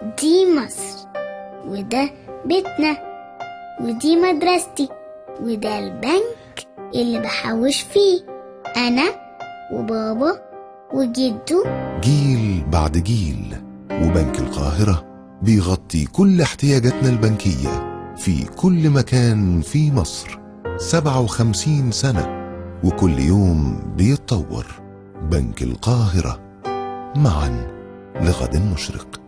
دي مصر وده بيتنا ودي مدرستي وده البنك اللي بحوش فيه أنا وبابا وجدو جيل بعد جيل وبنك القاهرة بيغطي كل احتياجاتنا البنكية في كل مكان في مصر 57 سنة وكل يوم بيتطور بنك القاهرة معا لغد مشرق